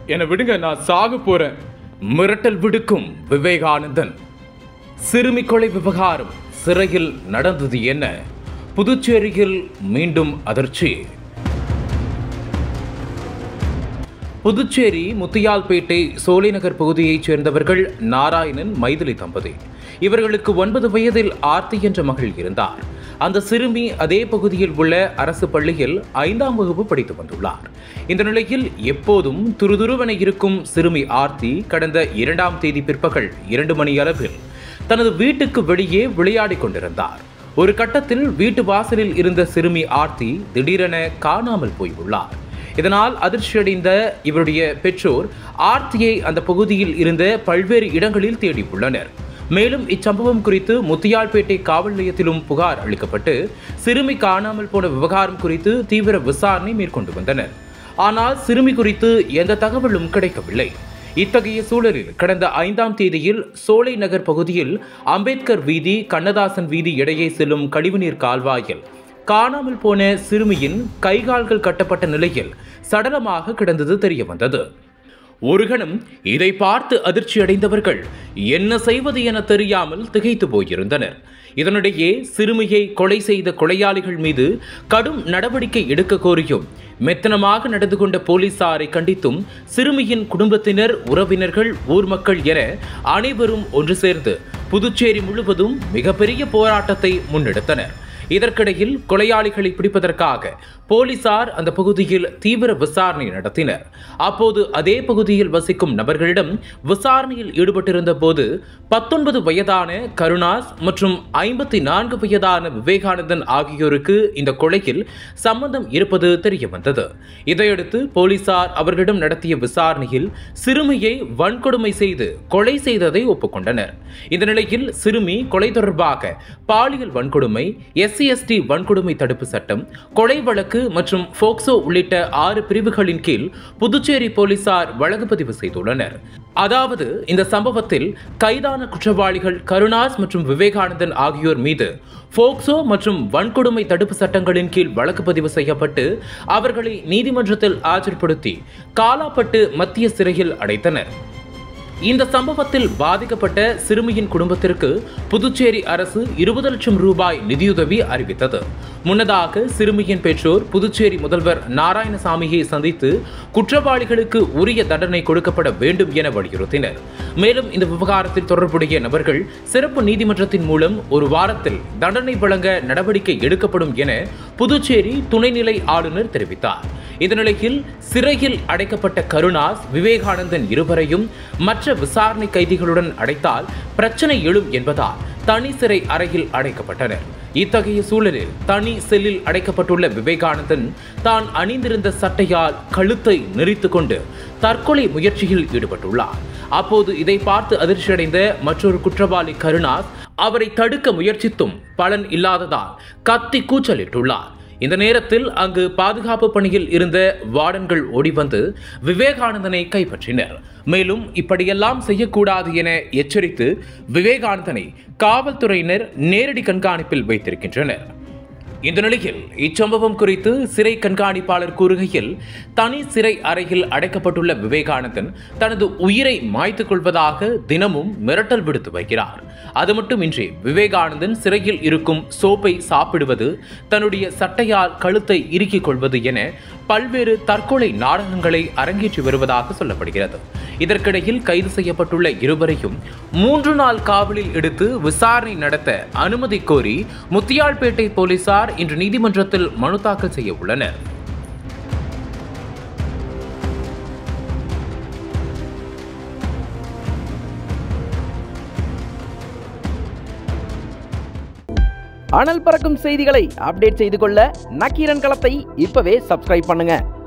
என்னை விடுங்க நான் சாக போறேன் மிரட்டல் விடுக்கும் விவேகானந்தன் சிறுமி கொலை விவகாரம் சிறையில் நடந்தது என்ன புதுச்சேரியில் மீண்டும் அதிர்ச்சி புதுச்சேரி முத்தியால்பேட்டை சோலைநகர் பகுதியைச் சேர்ந்தவர்கள் நாராயணன் மைதிலி தம்பதி இவர்களுக்கு ஒன்பது வயதில் ஆர்த்தி என்ற மகள் இருந்தார் அந்த சிறுமி அதே பகுதியில் உள்ள அரசு பள்ளியில் ஐந்தாம் வகுப்பு படித்து வந்துள்ளார் இந்த நிலையில் எப்போதும் துருதுருவென இருக்கும் சிறுமி ஆர்த்தி கடந்த இரண்டாம் தேதி பிற்பகல் இரண்டு மணி அளவில் தனது வீட்டுக்கு வெளியே விளையாடிக் கொண்டிருந்தார் ஒரு கட்டத்தில் வீட்டு வாசலில் இருந்த சிறுமி ஆர்த்தி திடீரென காணாமல் போய் உள்ளார் இதனால் அதிர்ச்சியடைந்த இவருடைய பெற்றோர் ஆர்த்தியை அந்த பகுதியில் இருந்த பல்வேறு இடங்களில் தேடி உள்ளனர் மேலும் இச்சம்பவம் குறித்து முத்தியால்பேட்டை காவல் நிலையத்திலும் புகார் அளிக்கப்பட்டு சிறுமி காணாமல் போன விவகாரம் குறித்து தீவிர விசாரணை மேற்கொண்டு வந்தனர் ஆனால் சிறுமி குறித்து எந்த தகவலும் கிடைக்கவில்லை இத்தகைய சூழலில் கடந்த ஐந்தாம் தேதியில் சோலை நகர் பகுதியில் அம்பேத்கர் வீதி கண்ணதாசன் வீதி இடையே செல்லும் கழிவுநீர் கால்வாயில் காணாமல் போன சிறுமியின் கைகால்கள் கட்டப்பட்ட நிலையில் சடலமாக கிடந்தது தெரிய வந்தது ஒரு கணம் இதை பார்த்து அதிர்ச்சியடைந்தவர்கள் என்ன செய்வது என தெரியாமல் திகைத்து போயிருந்தனர் இதனிடையே சிறுமியை கொலை செய்த கொலையாளிகள் மீது கடும் நடவடிக்கை எடுக்க கோரியும் மெத்தனமாக நடந்து கொண்ட போலீசாரை கண்டித்தும் சிறுமியின் குடும்பத்தினர் உறவினர்கள் ஊர் மக்கள் என அனைவரும் ஒன்று சேர்ந்து புதுச்சேரி முழுவதும் மிகப்பெரிய போராட்டத்தை முன்னெடுத்தனர் இதற்கிடையில் கொலையாளிகளை பிடிப்பதற்காக போலீசார் அந்த பகுதியில் தீவிர விசாரணை நடத்தினர் அப்போது அதே பகுதியில் வசிக்கும் நபர்களிடம் விசாரணையில் ஈடுபட்டிருந்த போது பத்தொன்பது வயதான கருணாஸ் மற்றும் ஐம்பத்தி நான்கு வயதான விவேகானந்தன் ஆகியோருக்கு இந்த கொலையில் சம்பந்தம் இருப்பது தெரிய வந்தது இதையடுத்து போலீசார் அவர்களிடம் நடத்திய விசாரணையில் சிறுமியை வன்கொடுமை செய்து கொலை செய்ததை ஒப்புக்கொண்டனர் இந்த நிலையில் சிறுமி கொலை தொடர்பாக பாலியல் வன்கொடுமை எஸ்சி எஸ்டி வன்கொடுமை தடுப்பு சட்டம் கொலை வழக்கு மற்றும் போக்சோ உள்ளிட்ட ஆறு பிரிவுகளின் கீழ் புதுச்சேரி போலீசார் வழக்கு பதிவு செய்துள்ளனர் அதாவது இந்த சம்பவத்தில் கைதான குற்றவாளிகள் கருணாஸ் மற்றும் விவேகானந்தன் ஆகியோர் மீது போக்சோ மற்றும் வன்கொடுமை தடுப்பு சட்டங்களின் கீழ் வழக்கு பதிவு செய்யப்பட்டு அவர்களை நீதிமன்றத்தில் ஆஜர்படுத்தி காலாப்பட்டு மத்திய சிறையில் அடைத்தனர் இந்த சம்பவத்தில் பாதிக்கப்பட்ட சிறுமியின் குடும்பத்திற்கு புதுச்சேரி அரசு இருபது லட்சம் ரூபாய் நிதியுதவி அறிவித்தது முன்னதாக சிறுமியின் பெற்றோர் புதுச்சேரி முதல்வர் நாராயணசாமியை சந்தித்து குற்றவாளிகளுக்கு உரிய தண்டனை கொடுக்கப்பட வேண்டும் என வலியுறுத்தினர் மேலும் இந்த விவகாரத்தில் தொடர்புடைய நபர்கள் சிறப்பு நீதிமன்றத்தின் மூலம் ஒரு வாரத்தில் தண்டனை வழங்க நடவடிக்கை எடுக்கப்படும் என புதுச்சேரி துணைநிலை ஆளுநர் தெரிவித்தார் இந்த நிலையில் சிறையில் அடைக்கப்பட்ட கருணாஸ் விவேகானந்தன் இருவரையும் மற்ற விசாரணை கைதிகளுடன் அடைத்தால் பிரச்சனை எழும் என்பதால் தனி சிறை அறையில் அடைக்கப்பட்டனர் இத்தகைய சூழலில் தனி செல்லில் அடைக்கப்பட்டுள்ள விவேகானந்தன் தான் அணிந்திருந்த சட்டையால் கழுத்தை நெறித்து கொண்டு தற்கொலை முயற்சியில் ஈடுபட்டுள்ளார் அப்போது இதை பார்த்து அதிர்ச்சியடைந்த மற்றொரு குற்றவாளி கருணாஸ் அவரை தடுக்க முயற்சித்தும் பலன் இல்லாததால் கத்தி கூச்சலிட்டுள்ளார் இந்த நேரத்தில் அங்கு பாதுகாப்பு பணியில் இருந்த வார்டன்கள் ஓடி வந்து விவேகானந்தனை கைப்பற்றினர் மேலும் இப்படியெல்லாம் செய்யக்கூடாது என எச்சரித்து விவேகானந்தனை காவல்துறையினர் நேரடி கண்காணிப்பில் வைத்திருக்கின்றனர் இந்த நிலையில் இச்சம்பவம் குறித்து சிறை கண்காணிப்பாளர் கூறுகையில் தனி சிறை அறையில் அடைக்கப்பட்டுள்ள விவேகானந்தன் தனது உயிரை மாய்த்துக் கொள்வதாக தினமும் மிரட்டல் விடுத்து வருகிறார் அது மட்டுமின்றி விவேகானந்தன் சிறையில் இருக்கும் சோப்பை சாப்பிடுவது தன்னுடைய சட்டையால் கழுத்தை இறுக்கிக் கொள்வது என பல்வேறு தற்கொலை நாடகங்களை அரங்கேற்றி வருவதாக சொல்லப்படுகிறது இதற்கிடையில் கைது செய்யப்பட்டுள்ள இருவரையும் மூன்று நாள் காவலில் எடுத்து விசாரணை நடத்த அனுமதி கோரி முத்தியால்பேட்டை போலீசார் இன்று நீதிமன்றத்தில் மனு தாக்கல் செய்ய உள்ளனர் அனல் பறக்கும் செய்திகளை அப்டேட் செய்து கொள்ள நக்கீரன் களத்தை இப்பவே சப்ஸ்கிரைப் பண்ணுங்க